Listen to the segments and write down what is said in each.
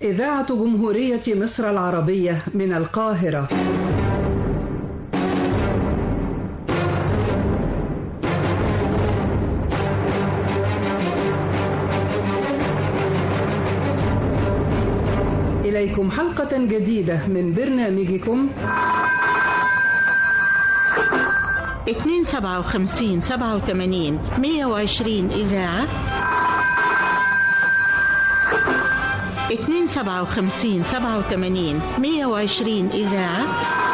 إذاعة جمهورية مصر العربية من القاهرة إليكم حلقة جديدة من برنامجكم اتنين سبعة وخمسين سبعة وثمانين مية وعشرين إذاعة اتنين سبعة وخمسين سبعة وثمانين مية وعشرين إذاعة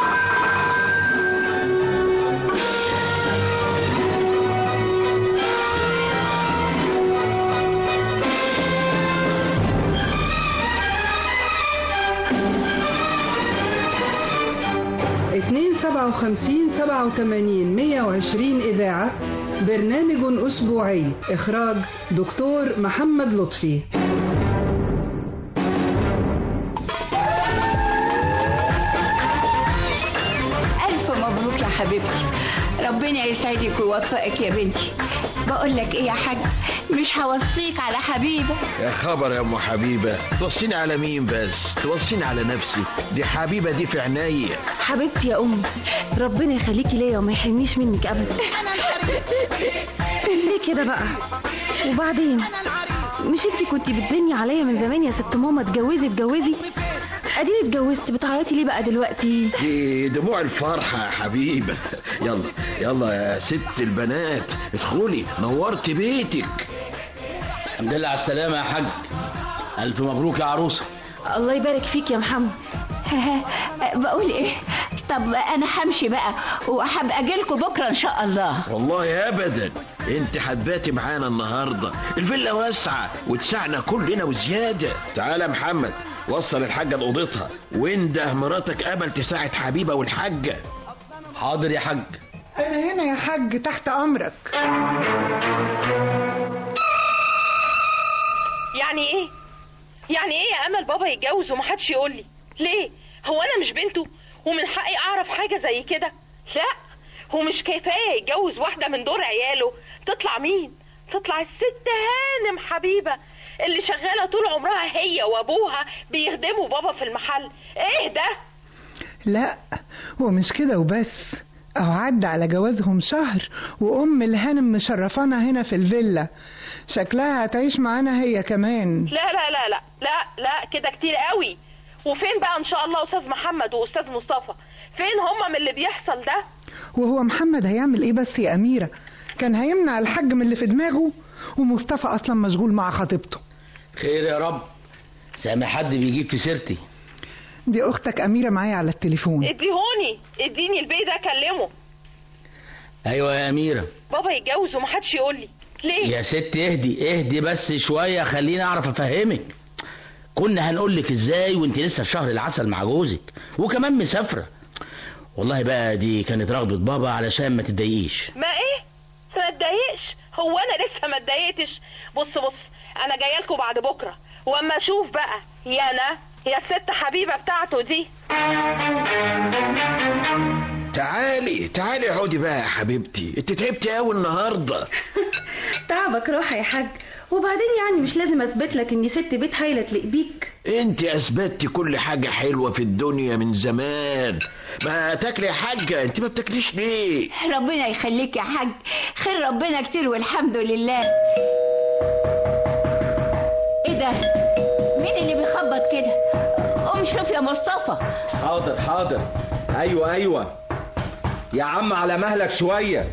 اتنين سبعة وخمسين سبعة وثمانين مية وعشرين إذاعة برنامج أسبوعي إخراج دكتور محمد لطفي ألف مبروك يا حبيبتي ربنا يسعدك ويوفقك يا بنتي بقول لك ايه يا حاج مش هوصيك على حبيبه يا خبر يا ام حبيبه توصيني على مين بس توصيني على نفسي دي حبيبه دي في عينيا حبيبتي يا أمي ربنا يخليكي ليا وما يحرمنيش منك أبدا ليه كده بقى وبعدين مش انتي كنتي بتزني عليا من زمان يا ست ماما اتجوزي اتجوزي اديني اتجوزت بتعيطي ليه بقى دلوقتي دي دموع الفرحه يا حبيبه يلا يلا يا ست البنات ادخلي نورت بيتك الحمد لله على السلامة يا حاج ألف مبروك يا عروسة الله يبارك فيك يا محمد بقول ايه طب انا همشي بقى وهبقى اجيلكوا بكره ان شاء الله والله ابدا انت هتباتي معانا النهارده الفيلا واسعه وتسعنا كلنا وزياده تعالى يا محمد وصل الحاجه لاوضتها وانده مراتك امل تساعد حبيبه والحاجه حاضر يا حاج أنا هنا يا حاج تحت أمرك يعني ايه يعني ايه يا امل بابا يتجوز ومحدش يقول لي ليه هو انا مش بنته ومن حقي اعرف حاجه زي كده لا هو مش كفايه يتجوز واحده من دور عياله تطلع مين تطلع الست هانم حبيبه اللي شغاله طول عمرها هي وابوها بيخدموا بابا في المحل ايه ده لا هو مش كده وبس أهو عدى على جوازهم شهر وأم الهانم مشرفانا هنا في الفيلا شكلها هتعيش معانا هي كمان لا لا لا لا لا لا كده كتير قوي وفين بقى ان شاء الله استاذ محمد واستاذ مصطفى فين هم من اللي بيحصل ده وهو محمد هيعمل ايه بس يا أميرة كان هيمنع الحاج من اللي في دماغه ومصطفى أصلا مشغول مع خطيبته خير يا رب سامع حد بيجيب في سيرتي دي أختك أميرة معايا على التليفون اديهوني اديني البي ده كلمه أيوة يا أميرة بابا يتجوز ومحدش يقول لي ليه يا ست اهدي اهدي بس شوية خليني أعرف أفهمك كنا هنقول لك ازاي وانت لسه في شهر العسل مع جوزك وكمان مسافرة والله بقى دي كانت رغبة بابا علشان ما تتضايقيش ما ايه ما اتضايقش هو انا لسه ما اتضايقتش بص بص انا جايه لكم بعد بكره واما اشوف بقى يا انا يا الست حبيبه بتاعته دي تعالي تعالي اقعدي بقى يا حبيبتي انت تعبتي قوي النهارده تعبك راحة يا حاج وبعدين يعني مش لازم اثبت لك اني ست بيت هايلة تليق بيك انت اثبتي كل حاجه حلوه في الدنيا من زمان ما تاكلي يا حاجه انت ما بتاكليش ليه ربنا يخليك يا حاج خير ربنا كتير والحمد لله ايه ده مين اللي بيخبط كده قوم شوف يا مصطفى حاضر حاضر ايوه ايوه يا عم على مهلك شويه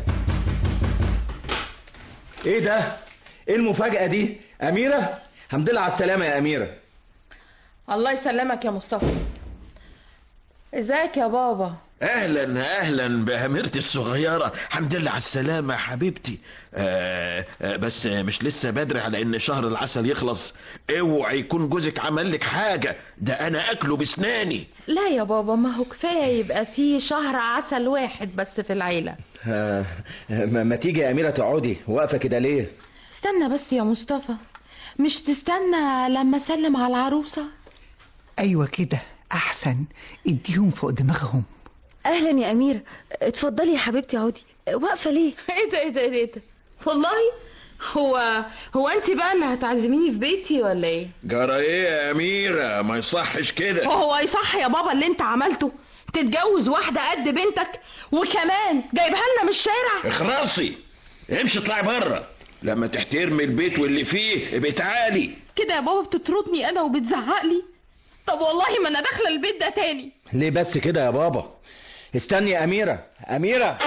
ايه ده ايه المفاجاه دي اميره الحمد لله على السلامه يا اميره الله يسلمك يا مصطفى ازيك يا بابا اهلا اهلا باميرتي الصغيره الحمد لله على السلامه يا حبيبتي آه آه بس مش لسه بدري على ان شهر العسل يخلص اوعي يكون جوزك عمل لك حاجه ده انا اكله بسناني لا يا بابا ما هو كفايه يبقى فيه شهر عسل واحد بس في العيله آه ما ما تيجي يا اميره تقعدي واقفه كده ليه استنى بس يا مصطفى مش تستنى لما اسلم على العروسه أيوة كده أحسن اديهم فوق دماغهم اهلا يا اميره اتفضلي يا حبيبتي اقعدي واقفه ليه ايه ده ايه ده ايه ده والله هو هو انت بقى اللي هتعزميني في بيتي ولا ايه جرى ايه يا اميره ما يصحش كده هو يصح يا بابا اللي انت عملته تتجوز واحدة قد بنتك وكمان جايبها لنا من الشارع اخرسي امشي اطلعي بره لما تحترمي البيت واللي فيه ابقي تعالي كده يا بابا بتطردني انا وبتزعق لي طب والله ما انا داخله البيت ده تاني ليه بس كده يا بابا استني يا أميرة أميرة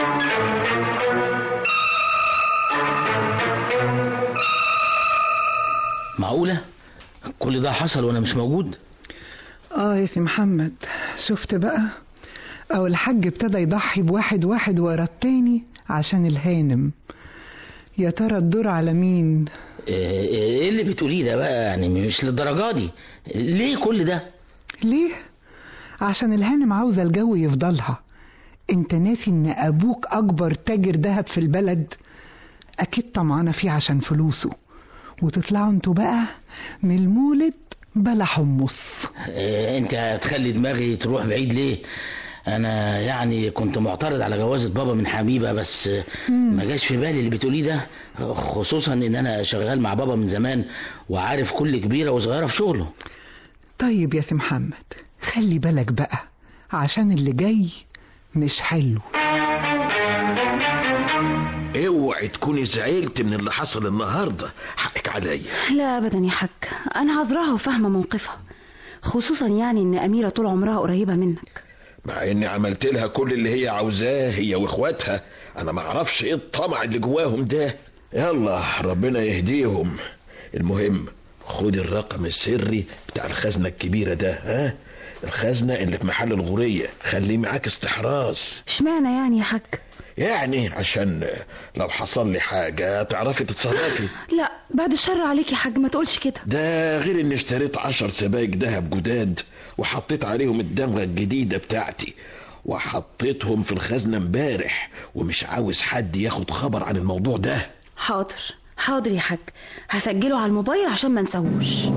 معقولة كل ده حصل وانا مش موجود اه يا سي محمد شفت بقى او الحاج ابتدى يضحي بواحد واحد ورا التاني عشان الهانم يا ترى الدور على مين ايه إيه اللي بتقوليه ده بقى يعني مش للدرجة دي ليه كل ده ليه عشان الهانم عاوزة الجو يفضلها انت ناسي ان ابوك اكبر تاجر دهب في البلد اكيد طمعانة فيه عشان فلوسه وتطلعوا انتوا بقى من المولد بلا حمص إيه انت هتخلي دماغي تروح بعيد ليه انا يعني كنت معترض على جوازة بابا من حبيبة بس ما جاش في بالي اللي بتقوليه ده خصوصا ان انا شغال مع بابا من زمان وعارف كل كبيرة وصغيرة في شغله طيب يا سي محمد خلي بالك بقى عشان اللي جاي مش حلو اوعي تكوني زعلت من اللي حصل النهارده حقك عليا لا ابدا يا حاج انا عذراها وفاهمه موقفها خصوصا يعني ان اميره طول عمرها قريبه منك مع اني عملت لها كل اللي هي عاوزاه هي واخواتها انا ما اعرفش ايه الطمع اللي جواهم ده يلا ربنا يهديهم المهم خد الرقم السري بتاع الخزنة الكبيرة ده ها الخزنة اللي في محل الغورية خليه معاك استحراز اشمعنى يعني يا حاج يعني عشان لو حصل لي حاجة تعرفي تتصرفي لا بعد الشر عليك يا حاج ما تقولش كده ده غير اني اشتريت عشر سبايك دهب جداد وحطيت عليهم الدمغة الجديدة بتاعتي وحطيتهم في الخزنة امبارح ومش عاوز حد ياخد خبر عن الموضوع ده حاضر حاضر يا حاج هسجله على الموبايل عشان ما نسووش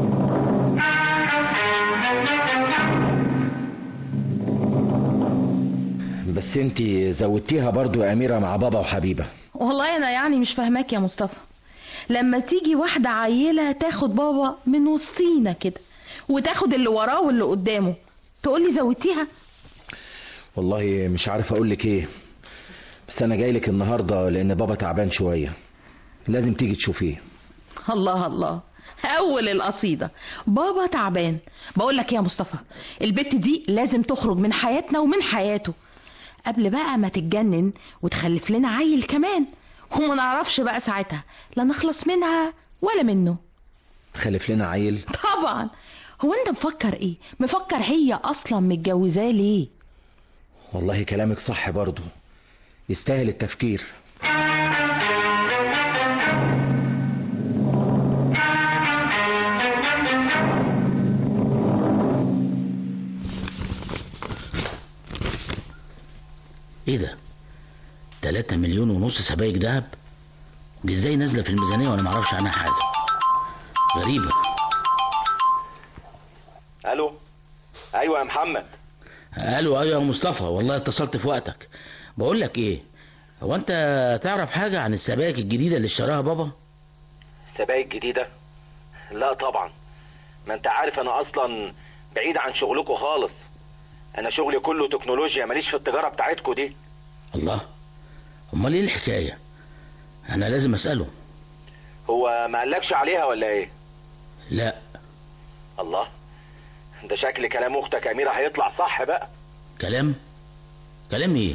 بس انت زودتيها برضو يا أميرة مع بابا وحبيبة والله انا يعني مش فاهماك يا مصطفى لما تيجي واحدة عيلة تاخد بابا من وسطينا كده وتاخد اللي وراه واللي قدامه تقولي زودتيها والله مش عارف أقول لك إيه بس أنا جاي لك النهاردة لأن بابا تعبان شوية لازم تيجي تشوفيه الله الله اول القصيدة بابا تعبان بقول لك يا مصطفى البت دي لازم تخرج من حياتنا ومن حياته قبل بقى ما تتجنن وتخلف لنا عيل كمان وما نعرفش بقى ساعتها لا نخلص منها ولا منه تخلف لنا عيل طبعا هو انت مفكر ايه مفكر هي اصلا متجوزاه ليه والله كلامك صح برضو يستاهل التفكير ايه ده 3 مليون ونص سبايك دهب دي ازاي نازله في الميزانيه وانا معرفش عنها حاجه غريبه الو ايوه يا محمد الو ايوه يا مصطفى والله اتصلت في وقتك بقول لك ايه هو انت تعرف حاجه عن السبايك الجديده اللي اشتراها بابا سبايك جديدة لا طبعا ما انت عارف انا اصلا بعيد عن شغلكم خالص انا شغلي كله تكنولوجيا ماليش في التجارة بتاعتكم دي الله امال ايه الحكايه انا لازم اساله هو ما قالكش عليها ولا ايه لا الله ده شكل كلام اختك اميرة هيطلع صح بقى كلام كلام ايه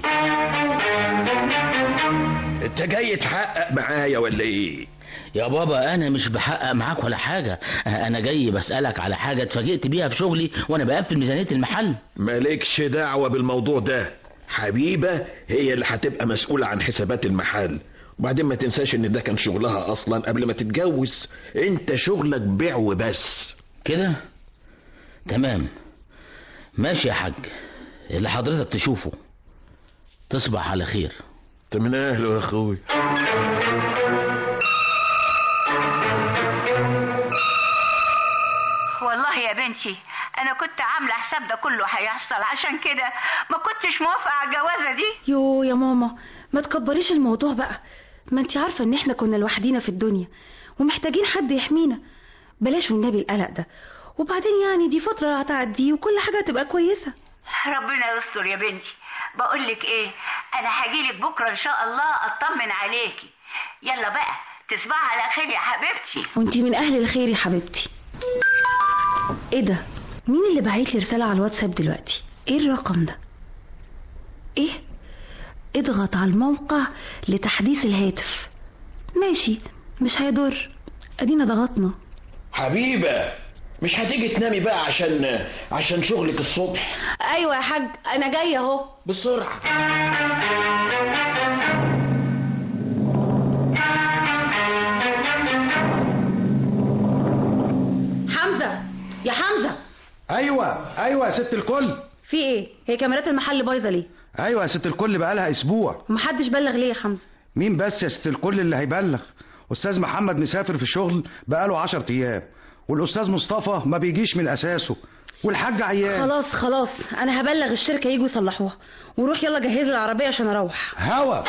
انت جاي تحقق معايا ولا ايه يا بابا انا مش بحقق معاك ولا حاجه انا جاي بسالك على حاجه اتفاجئت بيها في شغلي وانا بقفل ميزانيه المحل مالكش دعوة بالموضوع ده حبيبة هي اللي هتبقى مسؤولة عن حسابات المحل وبعدين ما تنساش ان ده كان شغلها اصلا قبل ما تتجوز انت شغلك بيع وبس كده تمام ماشي يا حاج اللي حضرتك تشوفه تصبح على خير انت من اهله يا اخوي والله يا بنتي انا كنت عامله حساب ده كله هيحصل عشان كده ما كنتش موافقه على الجوازه دي يو يا ماما ما تكبريش الموضوع بقى ما انت عارفة ان احنا كنا لوحدينا في الدنيا ومحتاجين حد يحمينا بلاش والنبي القلق ده وبعدين يعني دي فترة هتعدي وكل حاجة هتبقى كويسة ربنا يستر يا بنتي بقول لك ايه انا هجيلك بكره ان شاء الله اطمن عليكي يلا بقى تصبحي على خير يا حبيبتي وانت من اهل الخير يا حبيبتي ايه ده مين اللي بعت لي رسالة على الواتساب دلوقتي ايه الرقم ده ايه اضغط على الموقع لتحديث الهاتف ماشي مش هيضر ادينا ضغطنا حبيبة مش هتيجي تنامي بقى عشان عشان شغلك الصبح ايوه يا حاج انا جايه اهو بسرعة حمزة يا حمزة ايوه ايوه يا ست الكل في ايه هي كاميرات المحل بايظة ليه ايوه يا ست الكل بقالها اسبوع محدش بلغ ليه يا حمزة مين بس يا ست الكل اللي هيبلغ استاذ محمد مسافر في الشغل بقاله عشر ايام والاستاذ مصطفى ما بيجيش من اساسه والحاج عيان خلاص خلاص انا هبلغ الشركة يجوا يصلحوها وروح يلا جهز لي العربية عشان اروح هوا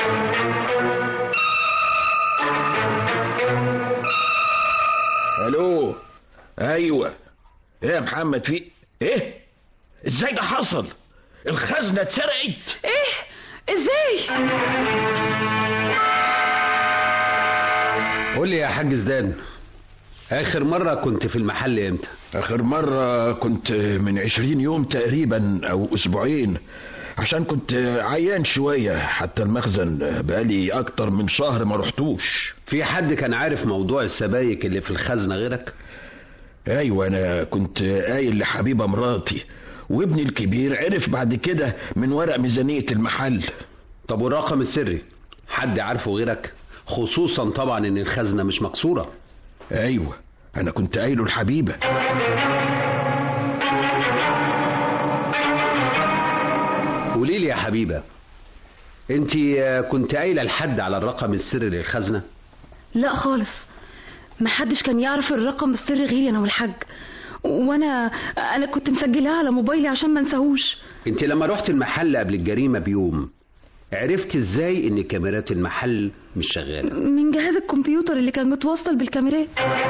الو ايوه ايه يا محمد في ايه ازاي ده حصل الخزنة اتسرقت ايه ازاي قول لي يا حاج زدان اخر مرة كنت في المحل امتى اخر مرة كنت من عشرين يوم تقريبا او اسبوعين عشان كنت عيان شوية حتى المخزن بقالي اكتر من شهر ما رحتوش في حد كان عارف موضوع السبايك اللي في الخزنة غيرك ايوه انا كنت قايل لحبيبة مراتي وابني الكبير عرف بعد كده من ورق ميزانية المحل طب والرقم السري حد عارفه غيرك خصوصا طبعا ان الخزنة مش مكسورة ايوه انا كنت قايله الحبيبة قولي لي يا حبيبة انت كنت قايلة لحد على الرقم السري للخزنة لا خالص محدش كان يعرف الرقم السري غيري انا والحاج وانا انا كنت مسجلاه على موبايلي عشان ما انساهوش انت لما رحت المحل قبل الجريمة بيوم عرفت ازاي ان كاميرات المحل مش شغالة من جهاز الكمبيوتر اللي كان متوصل بالكاميرات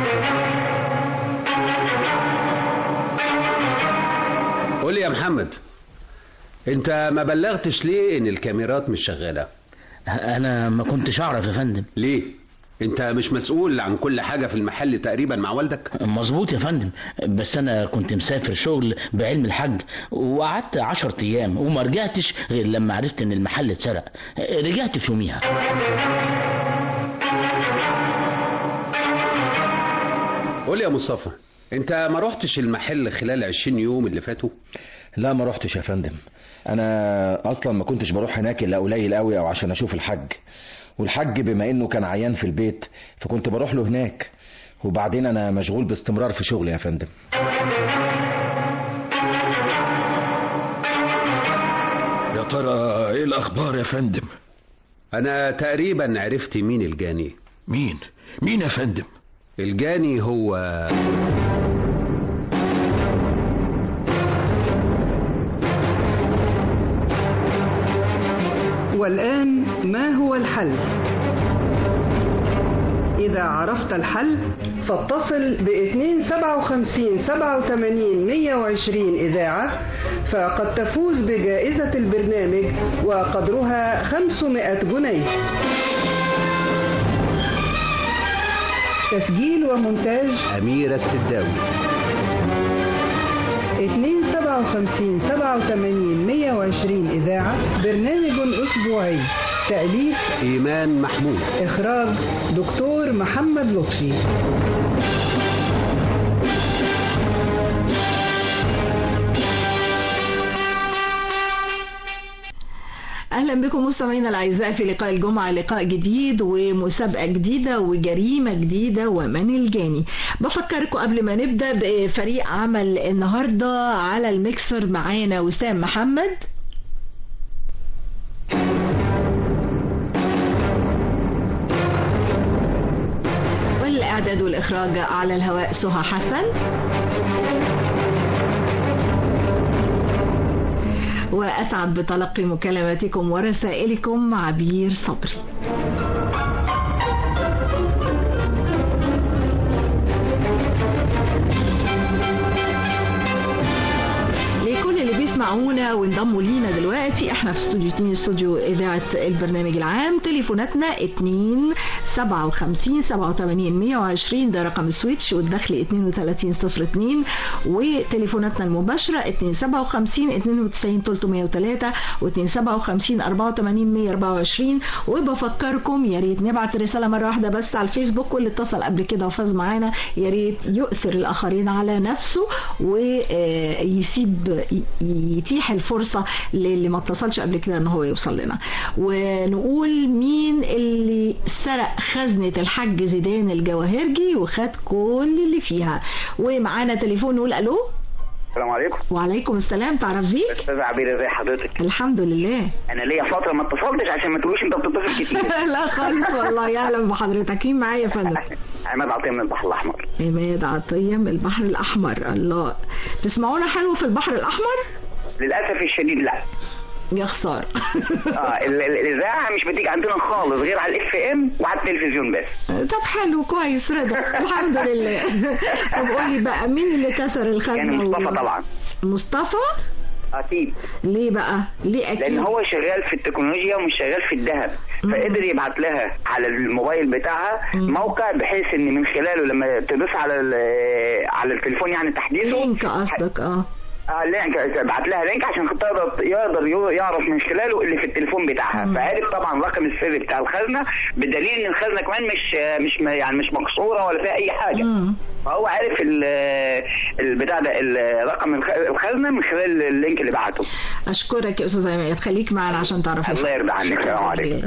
قول لي يا محمد انت ما بلغتش ليه ان الكاميرات مش شغالة انا ما كنتش اعرف يا فندم ليه انت مش مسؤول عن كل حاجة في المحل تقريبا مع والدك مظبوط يا فندم بس انا كنت مسافر شغل بعلم الحج وقعدت عشر ايام وما رجعتش غير لما عرفت ان المحل اتسرق رجعت في يوميها قول لي يا مصطفى انت ما رحتش المحل خلال 20 يوم اللي فاتوا لا ما رحتش يا فندم انا اصلا ما كنتش بروح هناك الا قليل قوي او عشان اشوف الحج والحج بما انه كان عيان في البيت فكنت بروح له هناك وبعدين انا مشغول باستمرار في شغلي يا فندم يا ترى ايه الاخبار يا فندم انا تقريبا عرفت مين الجاني مين مين يا فندم الجاني هو والآن ما هو الحل؟ إذا عرفت الحل فاتصل ب 257 87 120 إذاعة فقد تفوز بجائزة البرنامج وقدرها 500 جنيه تسجيل ومونتاج أميرة السداوي 257 87 120 إذاعة برنامج أسبوعي تأليف إيمان محمود إخراج دكتور محمد لطفي اهلا بكم مستمعينا الاعزاء في لقاء الجمعه لقاء جديد ومسابقه جديده وجريمه جديده ومن الجاني بفكركم قبل ما نبدا بفريق عمل النهارده على الميكسر معانا وسام محمد والاعداد والاخراج على الهواء سهى حسن وأسعد بتلقي مكالماتكم ورسائلكم عبير صبري اسمعونا وانضموا لينا دلوقتي احنا في استوديو 2 استوديو اذاعه البرنامج العام تليفوناتنا 2 57 87 120 ده رقم السويتش والدخل 32 02 وتليفوناتنا المباشره 2 57 92 303 و 2 57 84 124 وبفكركم يا ريت نبعت رساله مره واحده بس على الفيسبوك واللي اتصل قبل كده وفاز معانا يا ريت يؤثر الاخرين على نفسه ويسيب يتيح الفرصه للي ما اتصلش قبل كده ان هو يوصل لنا ونقول مين اللي سرق خزنه الحاج زيدان الجواهرجي وخد كل اللي فيها ومعانا تليفون نقول الو السلام عليكم وعليكم السلام تعرف بيك استاذ عبير ازي حضرتك الحمد لله انا ليا فتره ما اتصلتش عشان ما تقولوش انت بتتصل كتير لا خالص والله اهلا بحضرتك مين معايا يا فندم عماد عطيه من البحر الاحمر عماد عطيه من البحر الاحمر الله تسمعونا حلو في البحر الاحمر للاسف الشديد لا يا خساره اه ال- ال- الاذاعه مش بتيجي عندنا خالص غير على الاف ام وعلى التلفزيون بس طب حلو كويس رضا الحمد لله طب قولي بقى مين اللي كسر الخزنه يعني مصطفى و- طبعا مصطفى اكيد ليه بقى ليه اكيد لان هو شغال في التكنولوجيا ومش شغال في الذهب فقدر يبعت لها على الموبايل بتاعها موقع بحيث ان من خلاله لما تدوس على ال- على التليفون يعني تحديثه لينك قصدك اه اه لينك بعت لها لينك عشان تقدر يقدر يو- يعرف من خلاله اللي في التليفون بتاعها فعرف طبعا رقم السري بتاع الخزنه بدليل ان الخزنه كمان مش مش م- يعني مش مكسوره ولا فيها اي حاجه فهو عرف ال- البتاع ده ال- رقم الخ- الخزنه من خلال اللينك اللي بعته اشكرك يا استاذ عماد خليك معنا عشان تعرف الله يرضى عنك السلام عليكم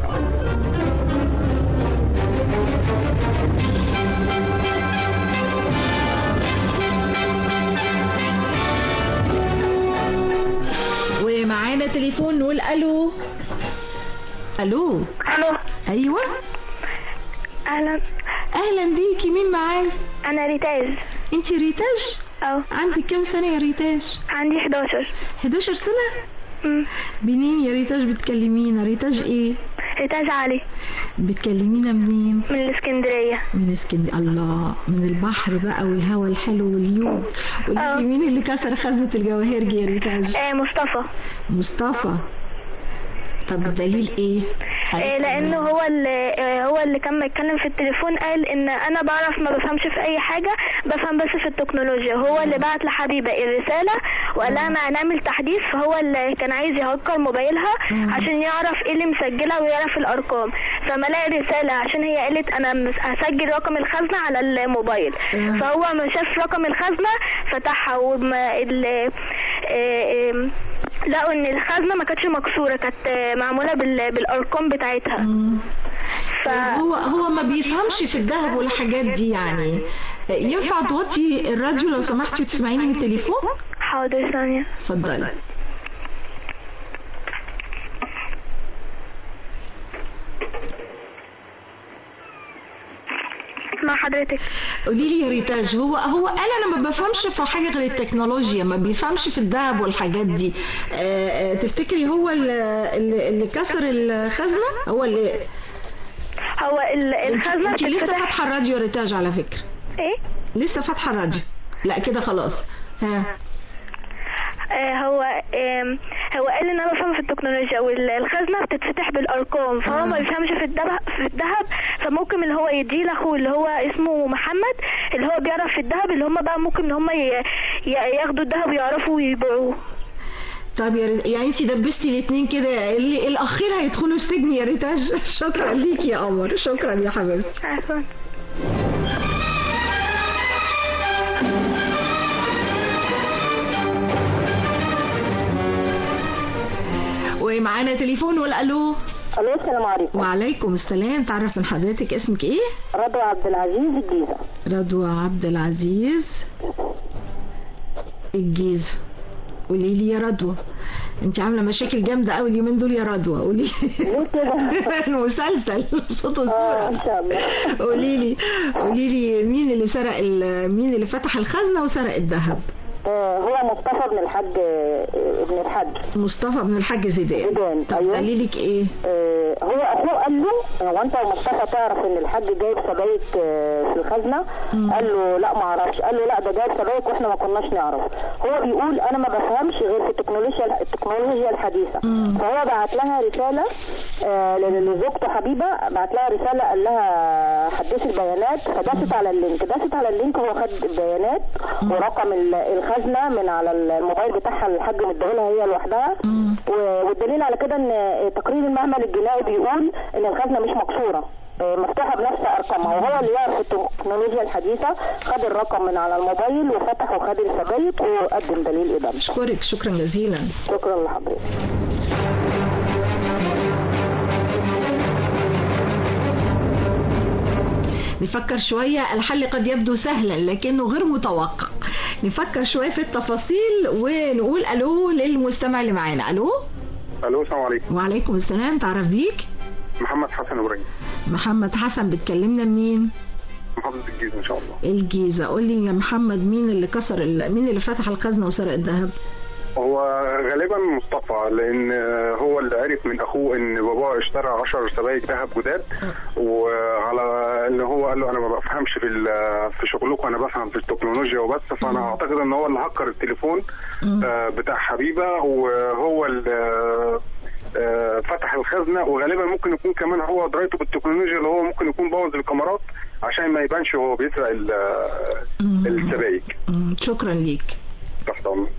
ومعانا تليفون نقول الو الو الو ايوه اهلا اهلا بيكي مين معايا انا ريتاج انت ريتاج اه عندك كام سنه يا ريتاج عندي 11 11 سنه منين يا ريتاج بتكلمينا ريتاج ايه ريتاج علي بتكلمينا منين من الاسكندريه من اسكندريه الله من البحر بقى والهواء الحلو واليوم قولي لي مين اللي كسر خزنه الجواهرجي يا ريتاج آه مصطفى مصطفى طب الدليل ايه آه لانه هو اللي آه هو اللي كان بيتكلم في التليفون قال ان انا بعرف ما بفهمش في اي حاجه بفهم بس في التكنولوجيا هو اللي بعت لحبيبه الرساله وقال لها انا هنعمل تحديث فهو اللي كان عايز يهكر موبايلها عشان يعرف ايه اللي مسجلها ويعرف الارقام فما لقى رساله عشان هي قالت انا مس- هسجل رقم الخزنه على الموبايل فهو ما شاف رقم الخزنه فتحها وما ال آه، آم، لقوا ان الخزنه ما كانتش مكسوره كانت آه، معموله بال- بالارقام بتاعتها ف... هو هو ما بيفهمش في الذهب والحاجات دي يعني ينفع توطي الراديو لو سمحتي وتسمعيني من التليفون حاضر ثانيه اتفضلي مع حضرتك قولي لي يا ريتاج هو هو قال انا ما بفهمش في حاجه غير التكنولوجيا ما بيفهمش في الذهب والحاجات دي آه، آه، تفتكري هو اللي, اللي اللي كسر الخزنه هو اللي هو ال- الخزنه انت لسه بتتفتح- فاتحه الراديو يا ريتاج على فكره ايه لسه فاتحه الراديو لا كده خلاص ها آه هو آم، هو قال ان انا بفهم في التكنولوجيا والخزنه بتتفتح بالارقام فهو ما بيفهمش في الذهب في الذهب فممكن اللي هو يديه لاخوه اللي هو اسمه محمد اللي هو بيعرف في الذهب اللي هم بقى ممكن ان هم ي- ي- ياخدوا الذهب ويعرفوا ويبيعوه طب يا ريت يعني انت دبستي الاثنين كده اللي الاخير هيدخلوا السجن يا ريتاج شكرا ليكي يا قمر شكرا يا حبيبتي عفوا ومعانا تليفون ولا الو الو السلام عليكم وعليكم السلام تعرف من حضرتك اسمك ايه رضوى عبد العزيز الجيزه رضوى عبد العزيز الجيزه قولي لي يا رضوى انت عامله مشاكل جامده قوي اليومين دول يا رضوى قولي ليه كده المسلسل صوت وصوره اه ان شاء الله قولي لي قولي لي مين اللي سرق ال- مين اللي فتح الخزنه وسرق الذهب آه، هو مصطفى بن الحاج آه، ابن الحاج مصطفى بن الحاج زيدان زيدان طب دليلك ايه آه، هو اخوه قال له هو انت يا مصطفى تعرف ان الحاج جايب سبايك آه، في الخزنه قال له لا ما اعرفش قال له لا ده جايب سبايك واحنا ما كناش نعرف هو بيقول انا ما بفهمش غير في التكنولوجيا التكنولوجيا الحديثه فهو بعت لها رساله آه، لزوجته حبيبه بعت لها رساله قال لها حدثي البيانات فدست على اللينك دست على اللينك هو خد البيانات ورقم ال- الخزنه من على الموبايل بتاعها اللي الحاج مديهولها هي لوحدها و- والدليل على كده ان تقرير المعمل الجنائي بيقول ان الخزنه مش مكسوره آه، مفتوحه بنفس ارقامها وهو اللي يعرف التكنولوجيا الحديثه خد الرقم من على الموبايل وفتح وخد السبايك وقدم دليل ادانه اشكرك شكرا جزيلا شكرا لحضرتك نفكر شوية الحل قد يبدو سهلا لكنه غير متوقع نفكر شوية في التفاصيل ونقول ألو للمستمع اللي معانا ألو الو السلام عليكم وعليكم السلام تعرف بيك محمد حسن ابراهيم محمد حسن بتكلمنا منين محافظه الجيزه ان شاء الله الجيزة قول لي يا محمد مين اللي كسر ال... مين اللي فتح الخزنة وسرق الذهب هو غالبا مصطفى لان هو اللي عرف من اخوه ان باباه اشترى 10 سبايك ذهب جداد وعلى ان هو قال له انا ما بفهمش في ال- في شغلكم انا بفهم في التكنولوجيا وبس فانا اعتقد ان هو اللي هكر التليفون آه، بتاع حبيبه وهو اللي آه، فتح الخزنه وغالبا ممكن يكون كمان هو درايته بالتكنولوجيا اللي هو ممكن يكون بوظ الكاميرات عشان ما يبانش وهو بيسرق ال- السبايك مم، شكرا ليك تحت امرك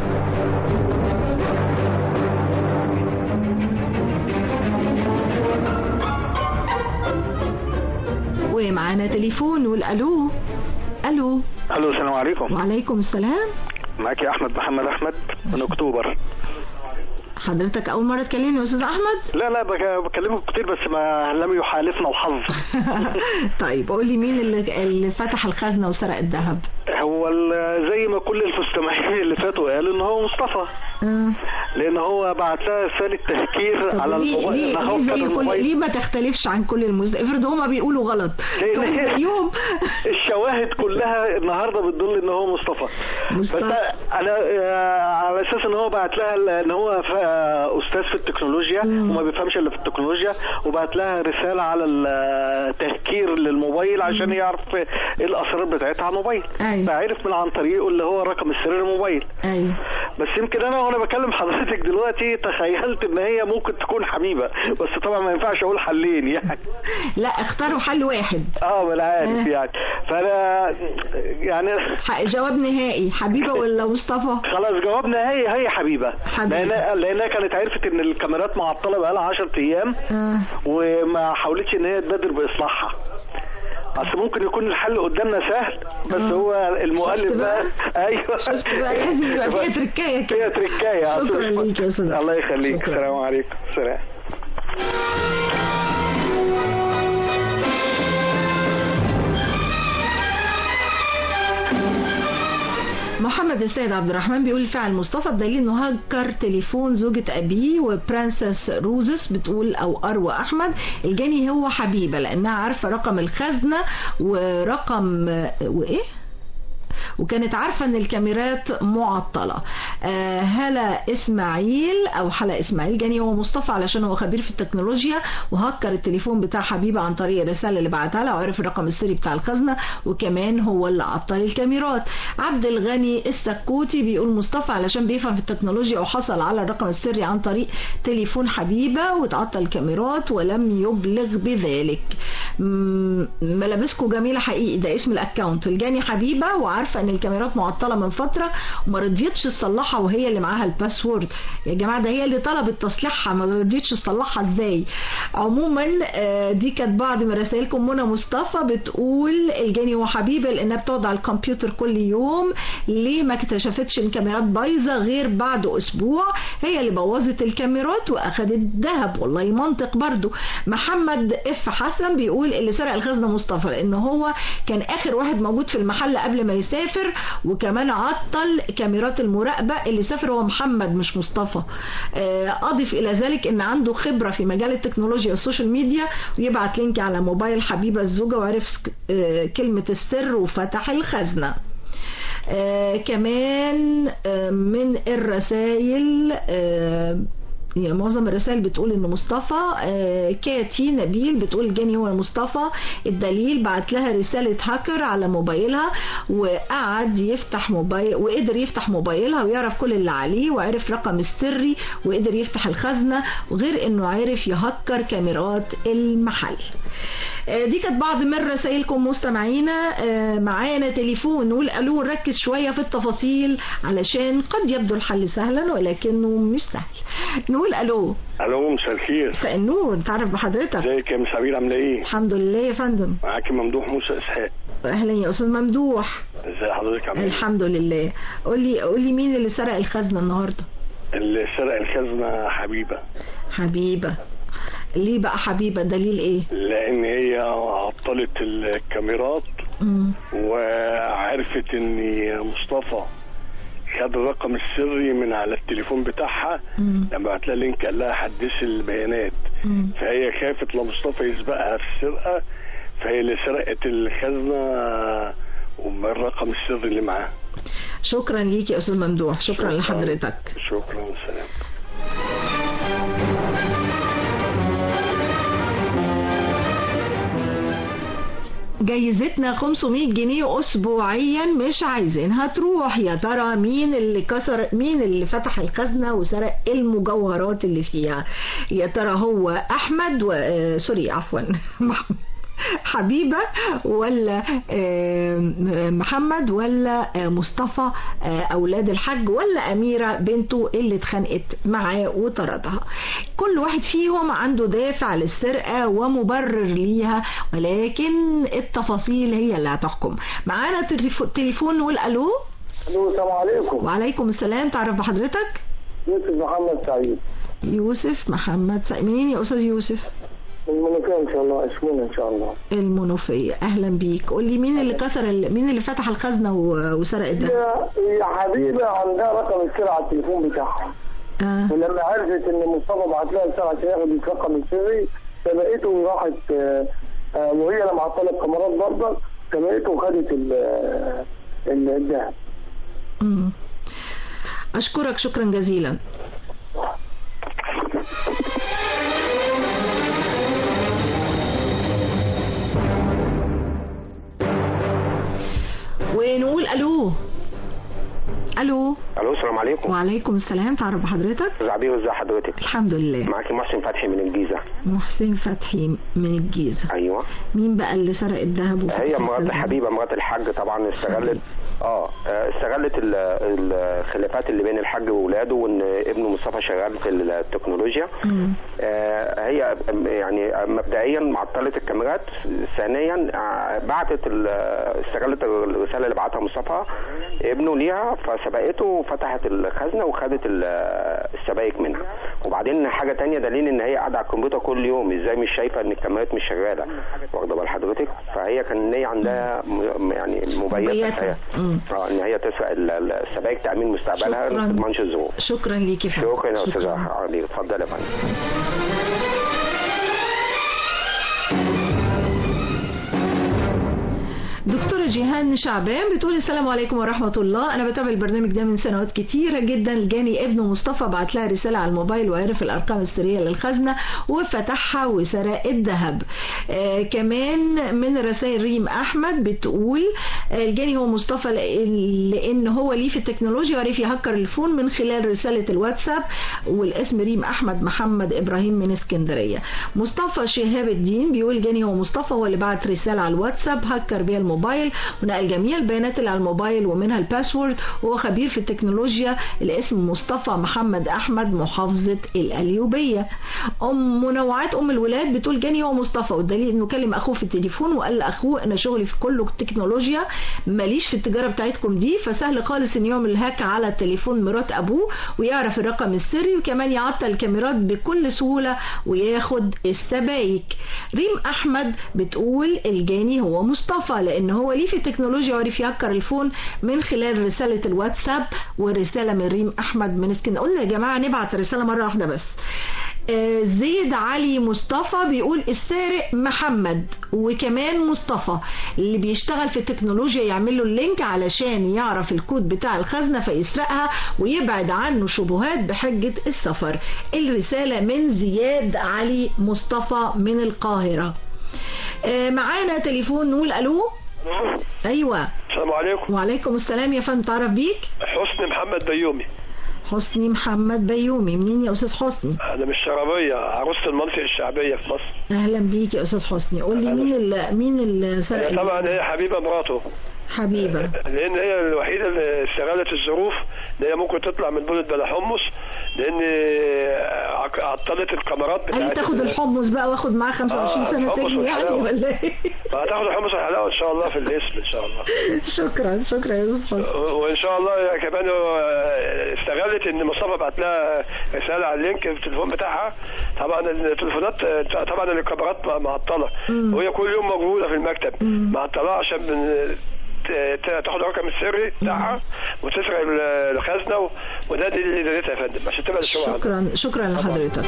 ومعانا تليفون نقول ألو ألو الو السلام عليكم وعليكم السلام معاك يا احمد محمد احمد من اكتوبر حضرتك أول مرة تكلمني يا أستاذ أحمد لا لا بك- بكلمك كتير بس ما لم يحالفنا الحظ طيب قول لي مين اللي, اللي فتح الخزنة وسرق الذهب هو ال- زي ما كل المستمعين اللي فاتوا قالوا ان هو مصطفى لان هو بعت لها رساله تهكير طب على ليه الموبايل ليه, إنها ليه, هكر زي كل الموبايل. ليه ما تختلفش عن كل المز افرض هما بيقولوا غلط تقول لان اليوم الشواهد كلها النهارده بتدل ان هو مصطفى مصطفى. بس انا آه، على اساس ان هو بعت لها ال- ان هو ف- آه، استاذ في التكنولوجيا وما بيفهمش الا في التكنولوجيا وبعت لها رساله على التهكير للموبايل عشان يعرف ايه الاسرار بتاعتها على الموبايل فعرف من عن طريقه اللي هو رقم السرير الموبايل ايوه بس يمكن انا وانا بكلم حضرتك دلوقتي تخيلت ان هي ممكن تكون حميبه بس طبعا ما ينفعش اقول حلين يعني لا اختاروا حل واحد اه ما انا عارف يعني فانا يعني جواب نهائي حبيبه ولا مصطفى خلاص جوابنا هي هي حبيبه حبيبة. لان لانها كانت عرفت ان الكاميرات معطله بقالها 10 ايام آه. وما حاولتش ان هي تبادر باصلاحها اصل ممكن يكون الحل قدامنا سهل بس هو المؤلف شفت بقى بقى؟ ايوه شفت بقى لازم يبقى فيها تركايه كده فيها تركايه أصل شكرا مش- ليك يا استاذ الله يخليك شكراً. السلام عليكم سلام محمد السيد عبد الرحمن بيقول فعل مصطفى بدليل انه هكر تليفون زوجة ابيه وبرنسس روزس بتقول او اروى احمد الجاني هو حبيبة لانها عارفة رقم الخزنة ورقم وايه وكانت عارفة ان الكاميرات معطلة آه هلا اسماعيل او حلا اسماعيل جاني هو مصطفى علشان هو خبير في التكنولوجيا وهكر التليفون بتاع حبيبة عن طريق الرسالة اللي بعتها لها وعرف الرقم السري بتاع الخزنة وكمان هو اللي عطل الكاميرات عبد الغني السكوتي بيقول مصطفى علشان بيفهم في التكنولوجيا وحصل على الرقم السري عن طريق تليفون حبيبة وتعطل الكاميرات ولم يبلغ بذلك مم، ملابسكو جميلة حقيقي ده اسم الاكونت الجاني حبيبة وعارفة ان الكاميرات معطلة من فترة وما رضيتش تصلحها وهي اللي معاها الباسورد يا جماعة ده هي اللي طلبت تصليحها ما رضيتش تصلحها ازاي عموما آه، دي كانت بعض من رسائلكم منى مصطفى بتقول الجاني هو حبيبة لانها بتقعد على الكمبيوتر كل يوم ليه ما اكتشفتش ان الكاميرات بايظة غير بعد اسبوع هي اللي بوظت الكاميرات واخدت ذهب والله منطق برضو محمد اف حسن بيقول اللي سرق الخزنة مصطفى لان هو كان اخر واحد موجود في المحل قبل ما يسافر وكمان عطل كاميرات المراقبة اللي سافر هو محمد مش مصطفى آه، اضف الى ذلك ان عنده خبرة في مجال التكنولوجيا والسوشيال ميديا ويبعت لينك على موبايل حبيبة الزوجة وعرف سك- آه، كلمة السر وفتح الخزنة آه كمان آه من الرسائل آه يعني معظم الرسائل بتقول ان مصطفى آه كاتي نبيل بتقول الجاني هو مصطفى الدليل بعت لها رسالة هاكر على موبايلها وقعد يفتح موبايل وقدر يفتح موبايلها ويعرف كل اللي عليه وعرف رقم السري وقدر يفتح الخزنة وغير انه عرف يهكر كاميرات المحل آه دي كانت بعض من رسائلكم مستمعينا آه معانا تليفون نقول الو نركز شوية في التفاصيل علشان قد يبدو الحل سهلا ولكنه مش سهل نقول الو الو مساء الخير مساء النور نتعرف بحضرتك ازيك يا مس عبير عامله ايه الحمد لله يا فندم معاكي ممدوح موسى اسحاق اهلا يا استاذ ممدوح ازي حضرتك عامله ايه الحمد لله قول لي قول لي مين اللي سرق الخزنه النهارده اللي سرق الخزنه حبيبه حبيبه ليه بقى حبيبه دليل ايه لان هي عطلت الكاميرات مم. وعرفت ان مصطفى خد الرقم السري من على التليفون بتاعها مم. لما بعت لها لينك قال لها حدثي البيانات مم. فهي خافت لمصطفى يسبقها في السرقه فهي اللي سرقت الخزنه والرقم السري اللي معاها شكرا ليك يا استاذ ممدوح شكرا, شكرا لحضرتك شكرا سلام جايزتنا 500 جنيه اسبوعيا مش عايزينها تروح يا ترى مين اللي كسر مين اللي فتح الخزنه وسرق المجوهرات اللي فيها يا ترى هو احمد و... آه سوري عفوا حبيبة ولا محمد ولا مصطفى أولاد الحج ولا أميرة بنته اللي اتخانقت معاه وطردها كل واحد فيهم عنده دافع للسرقة ومبرر ليها ولكن التفاصيل هي اللي هتحكم معانا تليفون نقول ألو ألو السلام عليكم وعليكم السلام تعرف بحضرتك يوسف محمد سعيد يوسف محمد سعيد منين يا أستاذ يوسف المنوفية ان شاء الله اسمونا ان شاء الله المنوفية اهلا بيك قول لي مين اللي كسر ال... مين اللي فتح الخزنة و... وسرق الذهب يا حبيبة عندها رقم السر على التليفون بتاعها آه. ولما عرفت ان مصطفى بعت لها رسالة عشان ياخد الرقم السري سبقته وراحت آه آه وهي لما عطلت الكاميرات برضه سبقته وخدت الذهب اشكرك شكرا جزيلا ونقول الو الو الو السلام عليكم وعليكم السلام تعرف بحضرتك استاذ عبير ازي حضرتك الحمد لله معاكي محسن فتحي من الجيزه محسن فتحي من الجيزه ايوه مين بقى اللي سرق الذهب هي مرات حبيبه مرات الحاج طبعا استغلت اه استغلت الخلافات اللي بين الحاج واولاده وان ابنه مصطفى شغال في التكنولوجيا آه هي يعني مبدئيا عطلت الكاميرات ثانيا بعتت استغلت الرساله اللي بعتها مصطفى ابنه ليها فسبقته وفتحت الخزنه وخدت السبايك منها وبعدين حاجه تانية دليل ان هي قاعده على الكمبيوتر كل يوم ازاي مش شايفه ان الكاميرات مش شغاله واخده بال حضرتك فهي كان هي عندها يعني مبيته اه ان هي تسرق السبايك تامين مستقبلها ما تضمنش الظروف شكرا ليكي شكرا يا استاذه علي اتفضل يا فندم دكتورة جيهان شعبان بتقول السلام عليكم ورحمة الله أنا بتابع البرنامج ده من سنوات كتيرة جدا جاني ابنه مصطفى بعت لها رسالة على الموبايل وعرف الأرقام السرية للخزنة وفتحها وسرق الذهب آه كمان من رسائل ريم أحمد بتقول آه الجاني هو مصطفى لأن هو ليه في التكنولوجيا وعرف يهكر الفون من خلال رسالة الواتساب والاسم ريم أحمد محمد إبراهيم من اسكندرية مصطفى شهاب الدين بيقول جاني هو مصطفى هو اللي بعت رسالة على الواتساب هكر بيها الموبايل ونقل جميع البيانات اللي على الموبايل ومنها الباسورد وهو خبير في التكنولوجيا الاسم مصطفى محمد احمد محافظه القليوبيه ام منوعات ام الولاد بتقول جاني هو مصطفى والدليل انه كلم اخوه في التليفون وقال لاخوه انا شغلي في كله التكنولوجيا ماليش في التجاره بتاعتكم دي فسهل خالص ان يعمل هاك على تليفون مرات ابوه ويعرف الرقم السري وكمان يعطل الكاميرات بكل سهوله وياخد السبايك ريم احمد بتقول الجاني هو مصطفى لان هو ليه في التكنولوجيا وعرف يهكر الفون من خلال رسالة الواتساب ورسالة من ريم أحمد من اسكندرية قلنا يا جماعة نبعت رسالة مرة واحدة بس آه، زيد علي مصطفى بيقول السارق محمد وكمان مصطفى اللي بيشتغل في التكنولوجيا يعمل له اللينك علشان يعرف الكود بتاع الخزنة فيسرقها ويبعد عنه شبهات بحجة السفر الرسالة من زياد علي مصطفى من القاهرة آه، معانا تليفون نقول الو ايوه السلام عليكم وعليكم السلام يا فندم تعرف بيك حسني محمد بيومي حسني محمد بيومي منين يا استاذ حسني انا من الشرابيه عروسه المنطقه الشعبيه في مصر اهلا بيك يا استاذ حسني قول لي مين ال مين اللي سرق هي طبعا هي حبيبه مراته حبيبه لان هي الوحيده اللي استغلت الظروف ان هي ممكن تطلع من بلد بلا حمص لان عق- عطلت الكاميرات قال لي تاخد الحمص بقى واخد معاه 25 آه، سنه الحمص سجن يعني والحلاوة. ولا ايه هتاخد الحمص والحلاوه ان شاء الله في الاسم ان شاء الله شكرا شكرا يا استاذ حسني وان شاء الله كمان استغلت ان مصطفى بعت لها رساله على اللينك في التليفون بتاعها طبعا التليفونات طبعا الكاميرات معطله وهي كل يوم موجوده في المكتب معطله عشان بن- ت- ت- تاخد الرقم السري بتاعها وتسرق ال- الخزنه و- وده دي اللي دنيتها يا فندم عشان تبعد الشبهه عنها. شكرا شكرا لحضرتك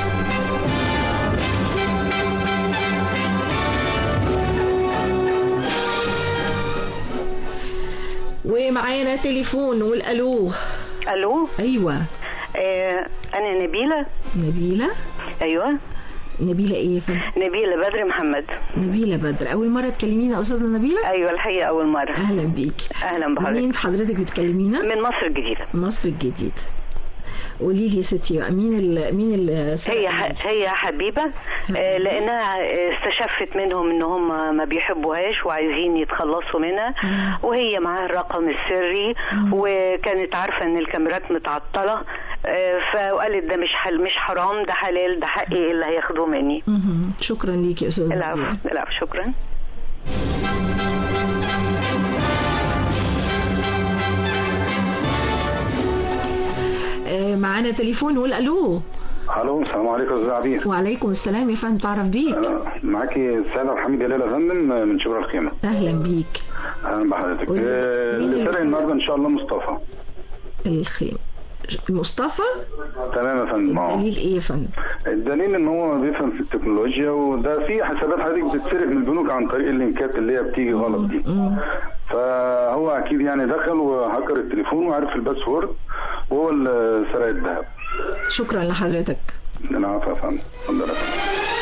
ومعانا تليفون نقول الو الو ايوه آه انا نبيله نبيله ايوه نبيله ايه يا فندم نبيله بدر محمد نبيله بدر اول مره تكلمينا يا استاذه نبيله ايوه الحقيقه اول مره اهلا بيك اهلا بحضرتك مين حضرتك بتكلمينا من مصر الجديده مصر الجديده قولي لي يا ستي بقى مين ال مين ال هي ح- هي حبيبه آه، لانها آه، استشفت منهم ان هم ما بيحبوهاش وعايزين يتخلصوا منها وهي معاها الرقم السري وكانت عارفه ان الكاميرات متعطله آه، فقالت ده مش حل مش حرام ده حلال ده حقي اللي هياخدوه مني مهم. شكرا ليك يا استاذه العفو نبيلة. العفو شكرا آه، معانا تليفون نقول الو الو السلام عليكم يا استاذ عبير وعليكم السلام يا فندم تعرف بيك معاكي السيد عبد الحميد جلال يا فندم من شبرا الخيمه اهلا بيك اهلا بحضرتك قولي. آه، مين اللي اللي سرق النهارده ان شاء الله مصطفى الخيم مصطفى تمام يا فندم اه دليل ايه يا فندم الدليل ان هو بيفهم في التكنولوجيا وده في حسابات حضرتك بتتسرق من البنوك عن طريق اللينكات اللي هي بتيجي غلط دي فهو اكيد يعني دخل وهكر التليفون وعرف الباسورد وهو اللي سرق الذهب شكرا لحضرتك العفو يا فندم اتفضل يا فندم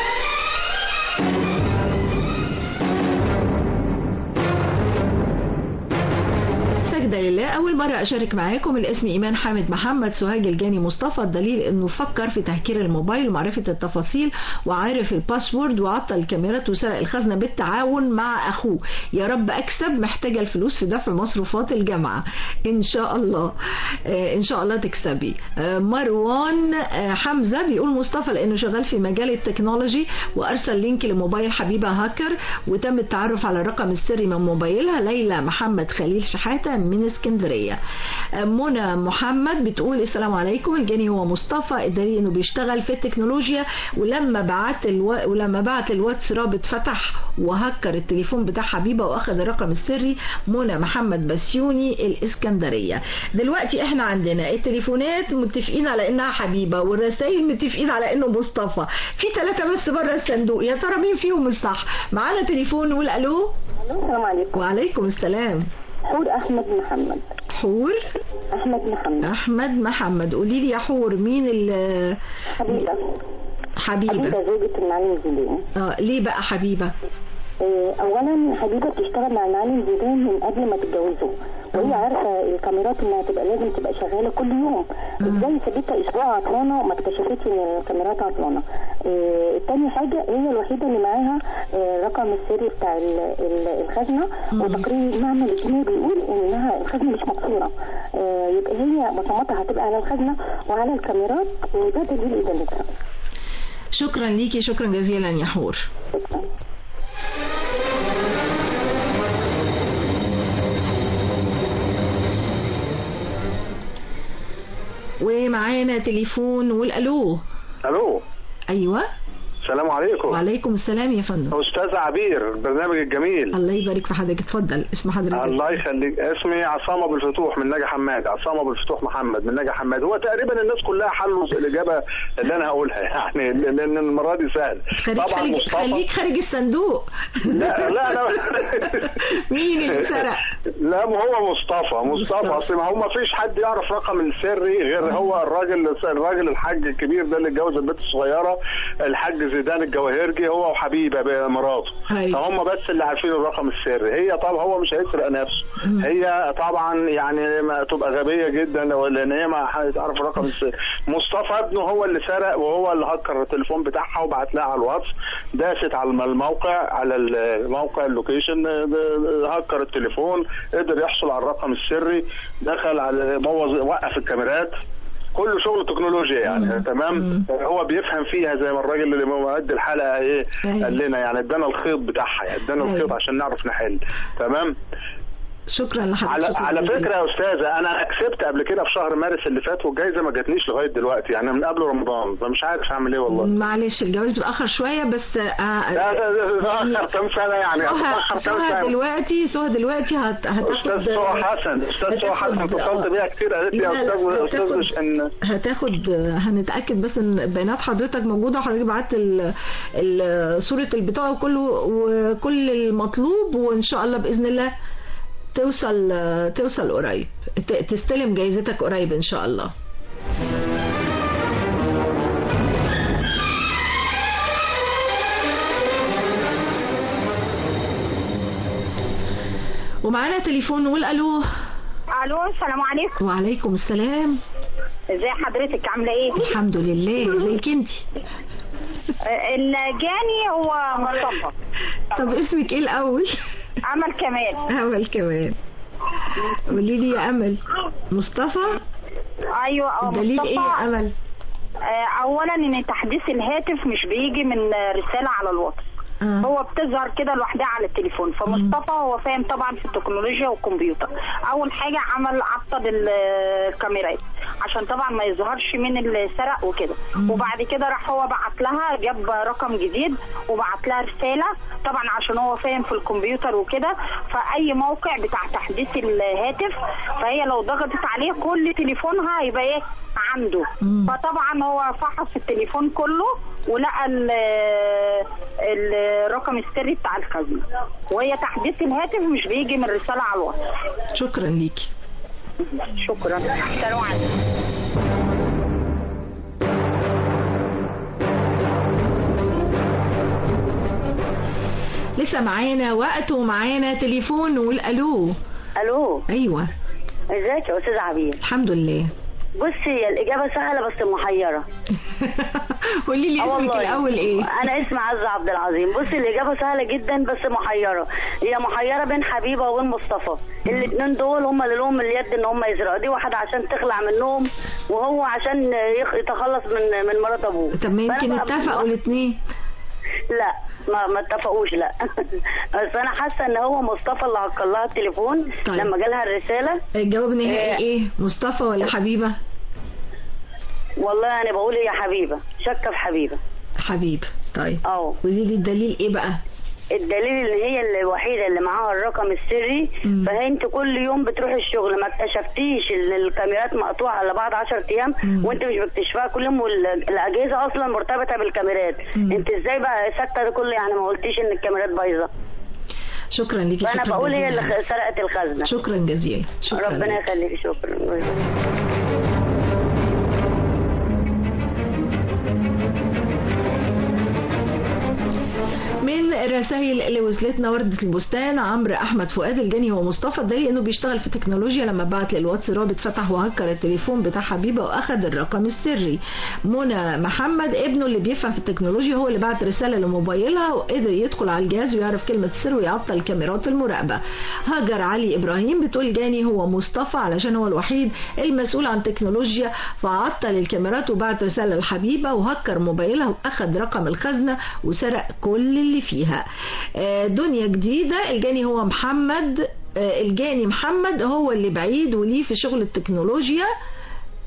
سجدة لله أول مرة أشارك معاكم الاسم إيمان حامد محمد سوهاج الجاني مصطفى الدليل إنه فكر في تهكير الموبايل ومعرفة التفاصيل وعارف الباسورد وعطل الكاميرات وسرق الخزنة بالتعاون مع أخوه يا رب أكسب محتاجة الفلوس في دفع مصروفات الجامعة إن شاء الله آه، إن شاء الله تكسبي آه، مروان آه، حمزة بيقول مصطفى لأنه شغال في مجال التكنولوجي وأرسل لينك لموبايل حبيبة هاكر وتم التعرف على الرقم السري من موبايلها ليلى محمد خليل شحاتة من اسكندرية منى محمد بتقول السلام عليكم الجاني هو مصطفى الدليل انه بيشتغل في التكنولوجيا ولما بعت الو... ولما بعت الواتس رابط فتح وهكر التليفون بتاع حبيبه واخذ الرقم السري منى محمد بسيوني الاسكندريه دلوقتي احنا عندنا التليفونات متفقين على انها حبيبه والرسائل متفقين على انه مصطفى في ثلاثه بس بره الصندوق يا ترى مين فيهم الصح معانا تليفون نقول الو السلام عليكم وعليكم السلام حور احمد محمد حور احمد محمد احمد محمد قولي لي يا حور مين ال حبيبه حبيبه حبيبه زوجة المعلم زيدان اه ليه بقى حبيبه آه، اولا حبيبه بتشتغل مع المعلم زيدان من قبل ما تتجوزوا وهي عارفه الكاميرات انها تبقى لازم تبقى شغاله كل يوم ازاي سابتها اسبوع عطلانه وما اكتشفتش ان الكاميرات عطلانه آه، تاني حاجه هي الوحيده اللي معاها آه، الرقم السري بتاع ال- ال- الخزنه وتقرير المعمل الكيميائي بيقول انها الخزنه مش مكسوره آه، يبقى هي بصماتها هتبقى على الخزنه وعلى الكاميرات وده دليل ادانتها شكرا ليكي شكرا جزيلا يا حور ومعانا تليفون نقول الو الو ايوه السلام عليكم وعليكم السلام يا فندم استاذ عبير البرنامج الجميل الله يبارك في حضرتك اتفضل اسم حضرتك الله يخليك اسمي عصام ابو الفتوح من نجا حماد عصام ابو الفتوح محمد من نجا حماد هو تقريبا الناس كلها حلوا الاجابه اللي انا هقولها يعني لان المره دي سهل خليك طبعا خارج مصطفى خليك خارج الصندوق لا لا لا مين اللي سرق لا ما هو مصطفى مصطفى اصل ما هو ما فيش حد يعرف رقم السري غير هو الراجل الراجل الحاج الكبير ده اللي اتجوز البنت الصغيره الحاج زيدان الجواهرجي هو وحبيبه بقى مراته فهم بس اللي عارفين الرقم السري هي طبعا هو مش هيسرق نفسه هي طبعا يعني ما تبقى غبيه جدا لو- لان هي ما هتعرف الرقم السري مصطفى ابنه هو اللي سرق وهو اللي هكر التليفون بتاعها وبعت لها على الواتس داست على الموقع على الموقع اللوكيشن هكر التليفون قدر يحصل على الرقم السري دخل على بوظ وقف الكاميرات كله شغل تكنولوجيا يعني تمام هو بيفهم فيها زي ما الراجل اللي مؤدي الحلقه ايه قال لنا يعني ادانا الخيط بتاعها يعني ادانا الخيط عشان نعرف نحل تمام شكرا لحضرتك على شكراً على جزيلاً. فكره يا استاذه انا كسبت قبل كده في شهر مارس اللي فات والجايزه ما جاتنيش لغايه دلوقتي يعني من قبل رمضان فمش عارف اعمل ايه والله معلش الجواز بيتاخر شويه بس آه لا ده- ده- ده اتاخر كام سنه يعني اتاخر سهى كام سهى سنه دلوقتي سهى دلوقتي هت... هتاخد استاذ سوى حسن استاذ سوى حسن هتاخد- اتصلت بيها كتير قالت لي يا لا، لا، استاذ استاذ هتاخد- مش ان هتاخد هنتاكد بس ان بيانات حضرتك موجوده وحضرتك بعت ال- ال- صوره البطاقه وكله وكل المطلوب وان شاء الله باذن الله توصل توصل قريب ت- تستلم جايزتك قريب ان شاء الله ومعانا تليفون نقول الو الو السلام عليكم وعليكم السلام ازي حضرتك عامله ايه الحمد لله ازيك انت الجاني هو مصطفى طب اسمك ايه الاول امل كمال امل كمان قولي لي يا امل مصطفى ايوه اه الدليل مصطفى ايه يا امل آه، اولا ان تحديث الهاتف مش بيجي من رساله على الواتس آه. هو بتظهر كده لوحدها على التليفون فمصطفى هو فاهم طبعا في التكنولوجيا والكمبيوتر اول حاجه عمل عطل ال- الكاميرات عشان طبعا ما يظهرش من اللي سرق وكده وبعد كده راح هو بعت لها جاب رقم جديد وبعت لها رساله طبعا عشان هو فاهم في الكمبيوتر وكده فاي موقع بتاع تحديث الهاتف فهي لو ضغطت عليه كل تليفونها هيبقى ايه عنده فطبعا هو فحص التليفون كله ولقى ال- الرقم السري بتاع الخزنه وهي تحديث الهاتف مش بيجي من رساله على الواتس شكرا ليكي شكرا سلام عليكم لسه معانا وقت ومعانا تليفون نقول الو الو ايوه ازيك يا استاذ عبير الحمد لله بصي هي الاجابه سهله بس محيره قولي لي آه اسمك والله. الاول ايه انا اسمي عزه عبد العظيم بصي الاجابه سهله جدا بس محيره هي محيره بين حبيبه وبين مصطفى الاثنين دول هم اللي لهم اليد ان هم يسرقوا دي واحده عشان تخلع منهم وهو عشان يخ- يتخلص من من مرات ابوه طب ما فأنا يمكن بقى- اتفقوا الاثنين لا ما ما اتفقوش لا بس انا حاسه ان هو مصطفى اللي عقل لها التليفون طيب. لما جالها الرساله الجواب النهائي آه. ايه مصطفى ولا حبيبه والله انا بقول يا حبيبه شاكه في حبيبه حبيبه طيب اه قولي لي الدليل ايه بقى الدليل ان هي اللي الوحيده اللي معاها الرقم السري فهي انت كل يوم بتروح الشغل ما اكتشفتيش ان الكاميرات مقطوعه على بعض 10 ايام وانت مش بتكتشفها كل يوم والاجهزه اصلا مرتبطه بالكاميرات انت ازاي بقى ساكته ده كله يعني ما قلتيش ان الكاميرات بايظه شكرا ليكي فانا شكرا بقول هي جزيلا. اللي خ- سرقت الخزنه شكرا جزيلا شكرا ربنا ليكي. يخليكي شكرا من الرسائل اللي وصلتنا وردة البستان عمرو احمد فؤاد الجاني هو مصطفى الدليل انه بيشتغل في التكنولوجيا لما بعت للواتس رابط فتح وهكر التليفون بتاع حبيبه واخد الرقم السري منى محمد ابنه اللي بيفهم في التكنولوجيا هو اللي بعت رساله لموبايلها وقدر يدخل على الجهاز ويعرف كلمه السر ويعطل كاميرات المراقبه هاجر علي ابراهيم بتقول جاني هو مصطفى علشان هو الوحيد المسؤول عن تكنولوجيا فعطل الكاميرات وبعت رساله لحبيبه وهكر موبايلها واخد رقم الخزنه وسرق كل اللي فيها آه، دنيا جديده الجاني هو محمد آه، الجاني محمد هو اللي بعيد وليه في شغل التكنولوجيا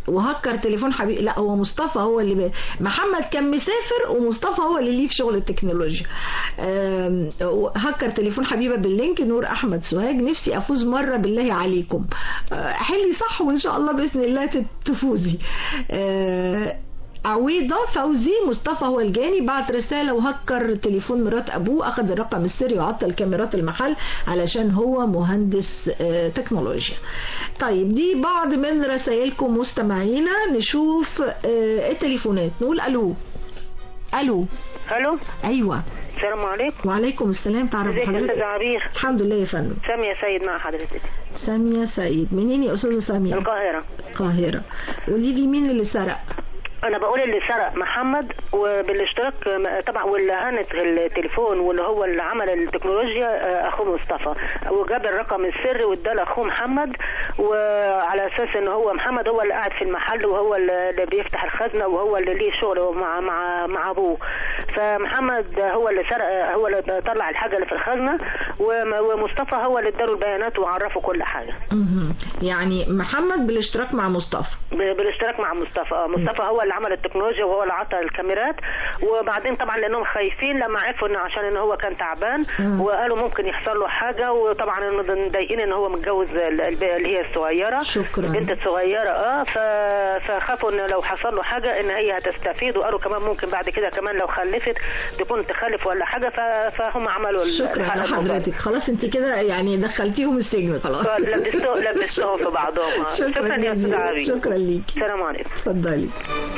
وهكر تليفون حبيب لا هو مصطفى هو اللي ب... محمد كان مسافر ومصطفى هو اللي ليه في شغل التكنولوجيا آم، هكر تليفون حبيبه باللينك نور احمد سوهاج نفسي افوز مره بالله عليكم آه، حلي صح وان شاء الله باذن الله تت- تفوزي آه، عويضة فوزي مصطفى هو الجاني بعت رسالة وهكر تليفون مرات أبوه أخذ الرقم السري وعطل كاميرات المحل علشان هو مهندس آه، تكنولوجيا طيب دي بعض من رسائلكم مستمعينا نشوف آه، التليفونات نقول ألو ألو الو أيوة السلام عليكم وعليكم السلام تعرف ازيك يا حضرتك استاذ عبير الحمد لله يا فندم سامية سيد مع حضرتك سامية سعيد منين يا أستاذة سامية القاهرة القاهرة قولي لي مين اللي سرق انا بقول اللي سرق محمد وبالاشتراك م- طبعا واللي هنت التليفون واللي هو اللي عمل التكنولوجيا آه، اخوه مصطفى وجاب الرقم السري واداه لاخوه محمد وعلى اساس ان هو محمد هو اللي قاعد في المحل وهو اللي بيفتح الخزنه وهو اللي ليه شغل مع مع مع ابوه فمحمد هو اللي سرق هو اللي طلع الحاجه اللي في الخزنه وم- ومصطفى هو اللي اداله البيانات وعرفه كل حاجه مهم. يعني محمد بالاشتراك مع مصطفى ب- بالاشتراك مع مصطفى آه، مصطفى هو اللي عمل التكنولوجيا وهو اللي عطى الكاميرات وبعدين طبعا لانهم خايفين لما عرفوا ان عشان ان هو كان تعبان مم. وقالوا ممكن يحصل له حاجه وطبعا إنه مضايقين ان هو متجوز ال- الب- اللي هي الصغيره شكرا. البنت الصغيره اه ف- فخافوا ان لو حصل له حاجه ان هي هتستفيد وقالوا كمان ممكن بعد كده كمان لو خلفت تكون تخلف ولا حاجه ف- فهم عملوا ال- شكرا الحق لحضرتك خلاص انت كده يعني دخلتيهم السجن خلاص لبستوه لبستوه في بعضهم آه. شكرا شكرا يا استاذ جزيلا. عبيد شكرا ليكي السلام عليكم اتفضلي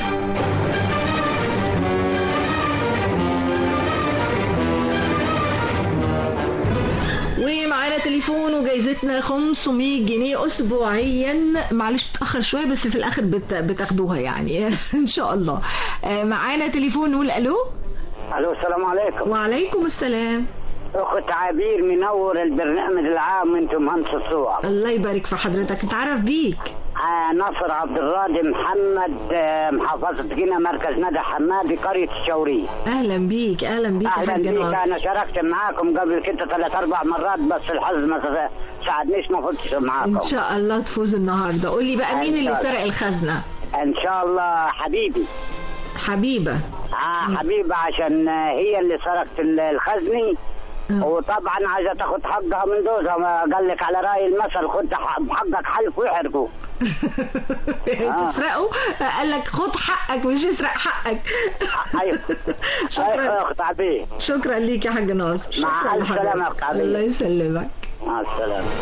ومعانا تليفون وجايزتنا 500 جنيه اسبوعيا معلش بتاخر شويه بس في الاخر بت... بتاخدوها يعني ان شاء الله آه، معانا تليفون نقول الو الو السلام عليكم وعليكم السلام اخت عبير منور البرنامج العام انتم مهندس الصور الله يبارك في حضرتك اتعرف بيك آه نصر عبد الراضي محمد آه محافظة جنة مركز ندى حمادي قرية الشورية اهلا بيك اهلا بيك يا اهلا حاج بيك ناصر. انا شاركت معاكم قبل كده ثلاث اربع مرات بس الحظ ما ساعدنيش ما فزتش معاكم ان شاء الله تفوز النهارده قول لي بقى مين إن اللي شاء الله. سرق الخزنه ان شاء الله حبيبي حبيبه اه حبيبه عشان آه، هي اللي سرقت ال- الخزني وطبعا عايزه تاخد حقها من جوزها ما قال لك على راي المثل خد ح- حقك حلف ويحرقه آه. تسرقه قال لك خد حقك مش اسرق حقك ايوه شكرا أيوة، اخت عبير شكرا ليك يا حاج ناصر مع شكراً ألف لحضرتك. سلامة يا أخت عبير. الله يسلمك مع السلامه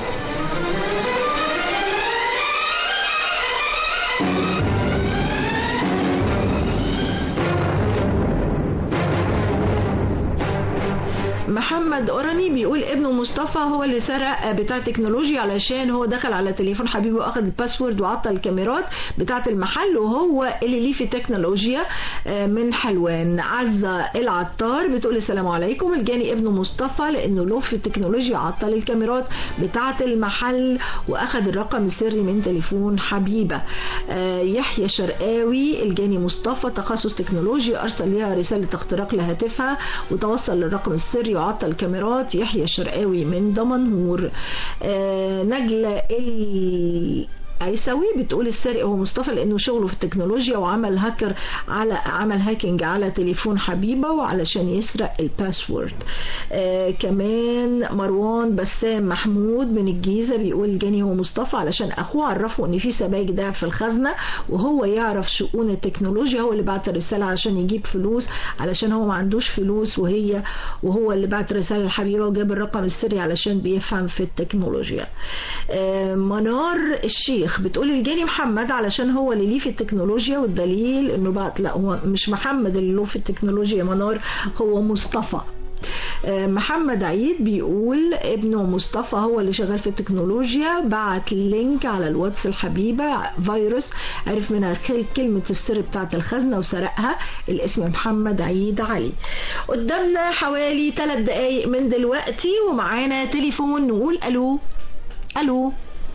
محمد أوراني بيقول ابنه مصطفى هو اللي سرق بتاع تكنولوجيا علشان هو دخل على تليفون حبيبه واخد الباسورد وعطل الكاميرات بتاعة المحل وهو اللي ليه في التكنولوجيا آه، من حلوان عزة العطار بتقول السلام عليكم الجاني ابنه مصطفى لانه له في التكنولوجيا عطل الكاميرات بتاعة المحل واخد الرقم السري من تليفون حبيبة آه، يحيى شرقاوي الجاني مصطفى تخصص تكنولوجيا ارسل ليها رسالة اختراق لهاتفها وتوصل للرقم السري وعطل الكاميرات يحيى الشرقاوي من دمنهور آه، نجلة ال عيسوي بتقول السارق هو مصطفى لانه شغله في التكنولوجيا وعمل هاكر على عمل هاكينج على تليفون حبيبه وعلشان يسرق الباسورد آه كمان مروان بسام محمود من الجيزه بيقول جاني هو مصطفى علشان اخوه عرفه ان في سبائك دهب في الخزنه وهو يعرف شؤون التكنولوجيا هو اللي بعت الرساله علشان يجيب فلوس علشان هو ما عندوش فلوس وهي وهو اللي بعت رساله لحبيبه وجاب الرقم السري علشان بيفهم في التكنولوجيا آه منار الشيخ بتقول الجاني محمد علشان هو اللي ليه في التكنولوجيا والدليل انه بعت لا هو مش محمد اللي له في التكنولوجيا يا منار هو مصطفى آه، محمد عيد بيقول ابنه مصطفى هو اللي شغال في التكنولوجيا بعت لينك على الواتس الحبيبة فيروس عرف منها خل- كلمة السر بتاعت الخزنة وسرقها الاسم محمد عيد علي قدامنا حوالي ثلاث دقايق من دلوقتي ومعانا تليفون نقول الو الو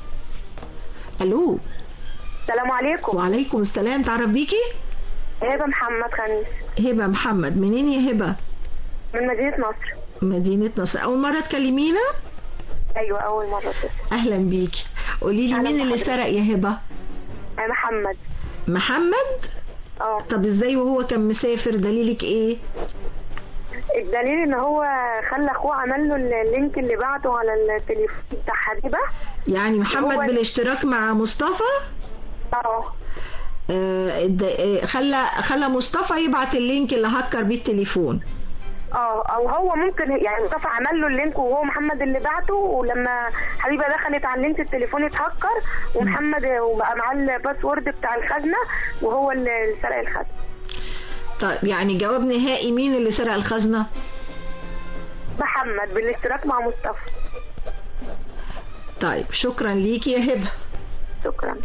الو السلام عليكم وعليكم السلام تعرف بيكي هبة محمد خميس هبة محمد منين يا هبة من مدينة نصر مدينة نصر أول مرة تكلمينا أيوة أول مرة تسمع أهلا بيكي قولي لي أهلا مين اللي بحضرتك. سرق يا هبة أنا محمد محمد اه طب ازاي وهو كان مسافر دليلك ايه الدليل ان هو خلى اخوه عمل له اللينك اللي بعته على التليفون بتاع حبيبه يعني محمد هو- بالاشتراك مع مصطفى اه آه، الد- آه، خلى خلى مصطفى يبعت اللينك اللي هكر بيه التليفون اه او هو ممكن يعني مصطفى عمل له اللينك وهو محمد اللي بعته ولما حبيبه دخلت على اللينك التليفون اتهكر ومحمد وبقى معاه الباسورد بتاع الخزنه وهو اللي سرق الخزنه طيب يعني جواب نهائي مين اللي سرق الخزنة محمد بالاشتراك مع مصطفى طيب شكرا ليكي يا هبة شكرا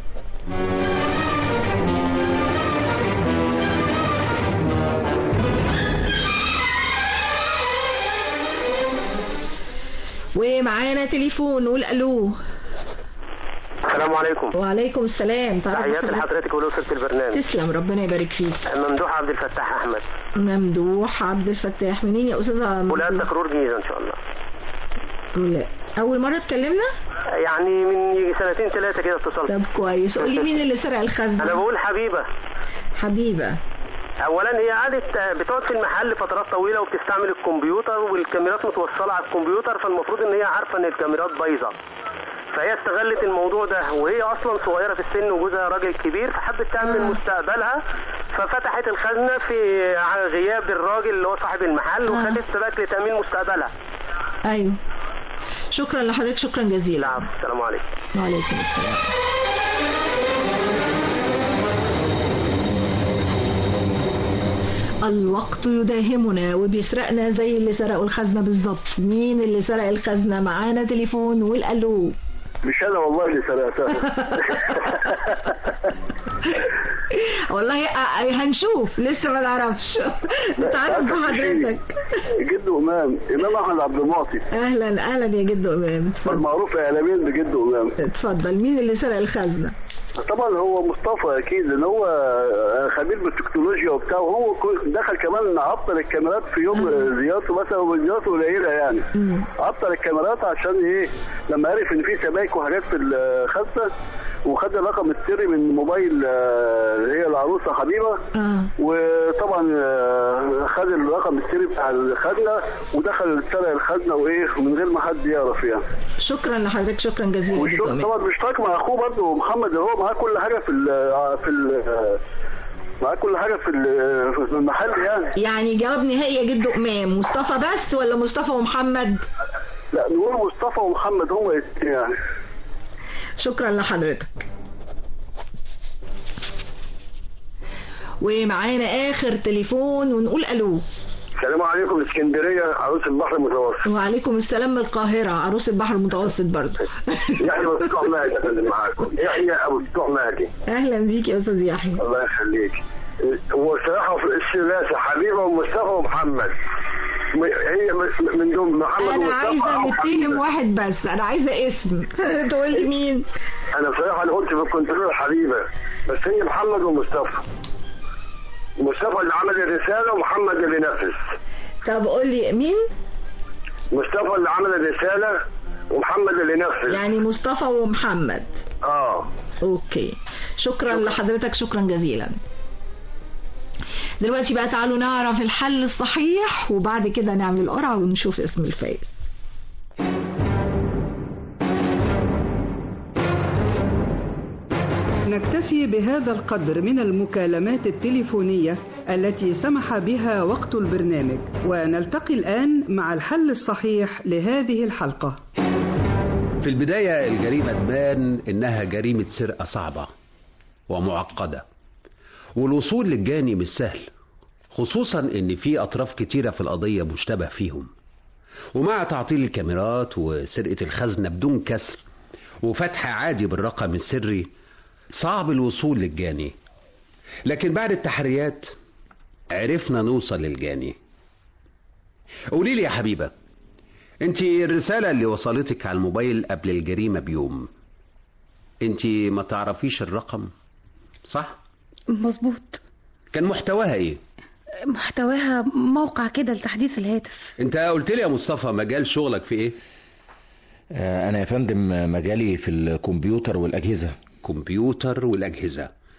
ومعانا تليفون نقول الو السلام عليكم وعليكم السلام تعرف تحياتي حضرتك؟ لحضرتك ولأسرة البرنامج تسلم ربنا يبارك فيك ممدوح عبد الفتاح أحمد ممدوح عبد الفتاح منين يا استاذه ولاية ممدوح؟ تخرور جيزة إن شاء الله لا اول مره اتكلمنا يعني من يجي سنتين ثلاثة كده اتصلت طب كويس قولي مين اللي سرق الخزنه أنا بقول حبيبة حبيبه أولا هي قعدت بتقعد في المحل فترات طويلة وبتستعمل الكمبيوتر والكاميرات متوصلة على الكمبيوتر فالمفروض إن هي عارفة إن الكاميرات بايظة فهي استغلت الموضوع ده وهي اصلا صغيره في السن وجوزها راجل كبير فحبت تعمل مستقبلها ففتحت الخزنه في على غياب الراجل اللي هو صاحب المحل وخدت سباك لتامين مستقبلها ايوه شكرا لحضرتك شكرا جزيلا السلام عليكم وعليكم السلام الوقت يداهمنا وبيسرقنا زي اللي سرقوا الخزنة بالظبط مين اللي سرق الخزنة معانا تليفون والألو مش انا والله اللي سرقتها والله آه، آه، هنشوف لسه ما نعرفش نتعرف بحضرتك جد امام امام احمد عبد المعطي اهلا اهلا يا جد امام اتفضل المعروف اعلاميا بجد امام اتفضل مين اللي سرق الخزنة طبعا هو مصطفى اكيد لان هو خبير بالتكنولوجيا وبتاع وهو كو- دخل كمان عطل الكاميرات في يوم زيارته مثلا وزيارته قليله يعني عطل الكاميرات عشان ايه لما عرف ان في سبايك وحاجات في الخزنه وخد الرقم السري من موبايل آه، اللي هي العروسه حبيبه وطبعا آه، خد الرقم السري بتاع الخزنه ودخل سرق الخزنه وايه من غير ما حد يعرف يعني شكرا لحضرتك شكرا جزيلا يا جد والشغل أمام. طبعا بيشترك مع اخوه برضه محمد اللي هو معاه كل حاجه في ال في ال معاه كل حاجه في ال- في المحل يعني يعني جواب نهائي يا جد امام مصطفى بس ولا مصطفى ومحمد لا نقول مصطفى ومحمد هم الاثنين يعني شكرا لحضرتك ومعانا اخر تليفون ونقول الو السلام عليكم اسكندريه عروس البحر المتوسط وعليكم السلام من القاهرة عروس البحر المتوسط برضه يحيى ابو فتوح مهدي يا فندم معاكم يحيى ابو فتوح مهدي اهلا بيك يا استاذ يحيى الله يخليك هو صراحه في الثلاثه حبيبه ومصطفى ومحمد م- هي م- من دون محمد انا ومصطفى عايزة أو نتهم واحد بس انا عايزة اسم تقول لي مين انا بصراحه انا قلت في الكنترول حبيبه بس هي محمد ومصطفى مصطفى اللي عمل الرساله ومحمد اللي نفذ طب قول لي مين مصطفى اللي عمل الرساله ومحمد اللي نفذ يعني مصطفى ومحمد اه اوكي شكرا لحضرتك شكرا جزيلا دلوقتي بقى تعالوا نعرف الحل الصحيح وبعد كده نعمل القرعة ونشوف اسم الفائز نكتفي بهذا القدر من المكالمات التليفونية التي سمح بها وقت البرنامج ونلتقي الآن مع الحل الصحيح لهذه الحلقة في البداية الجريمة تبان إنها جريمة سرقة صعبة ومعقدة والوصول للجاني مش سهل خصوصا إن في أطراف كتيرة في القضية مشتبه فيهم ومع تعطيل الكاميرات وسرقة الخزنة بدون كسر وفتح عادي بالرقم السري صعب الوصول للجاني لكن بعد التحريات عرفنا نوصل للجاني قولي لي يا حبيبة انت الرسالة اللي وصلتك على الموبايل قبل الجريمة بيوم انت ما تعرفيش الرقم صح؟ مظبوط كان محتواها ايه؟ محتواها موقع كده لتحديث الهاتف انت قلت لي يا مصطفى مجال شغلك في ايه؟ آه، أنا يا فندم مجالي في الكمبيوتر والأجهزة كمبيوتر والأجهزة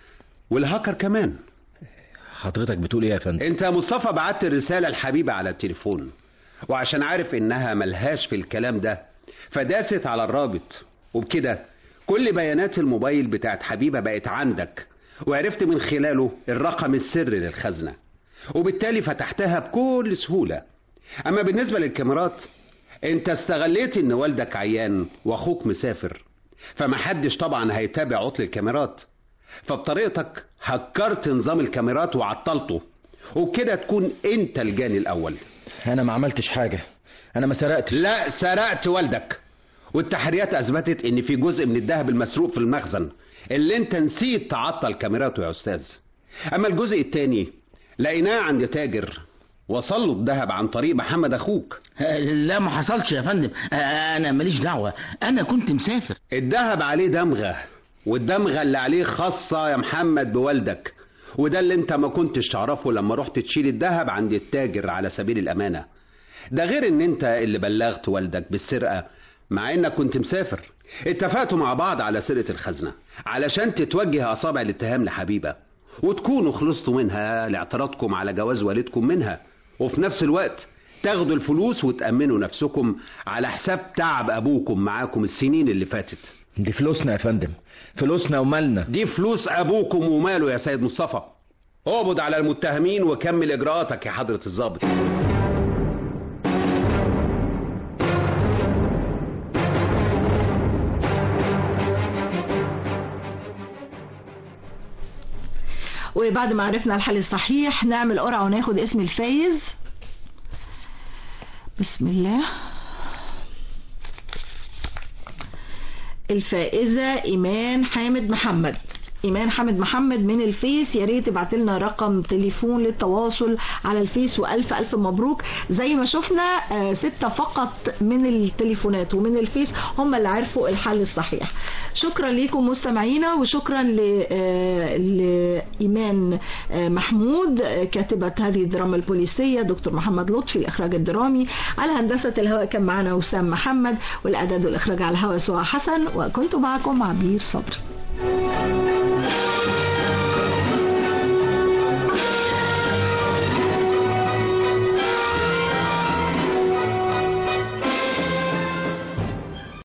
والهاكر كمان حضرتك بتقول ايه يا فندم انت يا مصطفى بعت الرسالة الحبيبة على التليفون وعشان عارف انها ملهاش في الكلام ده فداست على الرابط وبكده كل بيانات الموبايل بتاعت حبيبة بقت عندك وعرفت من خلاله الرقم السري للخزنة وبالتالي فتحتها بكل سهولة اما بالنسبة للكاميرات انت استغليت ان والدك عيان واخوك مسافر فمحدش طبعا هيتابع عطل الكاميرات فبطريقتك هكرت نظام الكاميرات وعطلته وبكده تكون انت الجاني الاول انا ما عملتش حاجة انا ما سرقتش لا سرقت والدك والتحريات اثبتت ان في جزء من الذهب المسروق في المخزن اللي انت نسيت تعطل كاميراته يا استاذ اما الجزء التاني لقيناه عند تاجر وصل له الذهب عن طريق محمد اخوك لا ما حصلش يا فندم انا ماليش دعوه انا كنت مسافر الذهب عليه دمغه والدمغه اللي عليه خاصه يا محمد بوالدك وده اللي انت ما كنتش تعرفه لما رحت تشيل الذهب عند التاجر على سبيل الامانه ده غير ان انت اللي بلغت والدك بالسرقه مع انك كنت مسافر اتفقتوا مع بعض على سرقه الخزنه علشان تتوجه اصابع الاتهام لحبيبه وتكونوا خلصتوا منها لاعتراضكم على جواز والدكم منها وفي نفس الوقت تاخدوا الفلوس وتأمنوا نفسكم على حساب تعب أبوكم معاكم السنين اللي فاتت دي فلوسنا يا فندم فلوسنا ومالنا دي فلوس أبوكم وماله يا سيد مصطفى اقبض على المتهمين وكمل إجراءاتك يا حضرة الضابط وبعد ما عرفنا الحل الصحيح نعمل قرعة وناخد اسم الفايز بسم الله الفائزة إيمان حامد محمد إيمان حامد محمد من الفيس يا ريت تبعت لنا رقم تليفون للتواصل على الفيس وألف ألف مبروك زي ما شفنا آه، ستة فقط من التليفونات ومن الفيس هم اللي عرفوا الحل الصحيح شكرا لكم مستمعينا وشكرا ل- آه، لإيمان آه، محمود آه، كاتبة هذه الدراما البوليسية دكتور محمد لطفي الإخراج الدرامي على هندسة الهواء كان معنا وسام محمد والإعداد والإخراج على الهواء سوا حسن وكنت معكم عبير صبري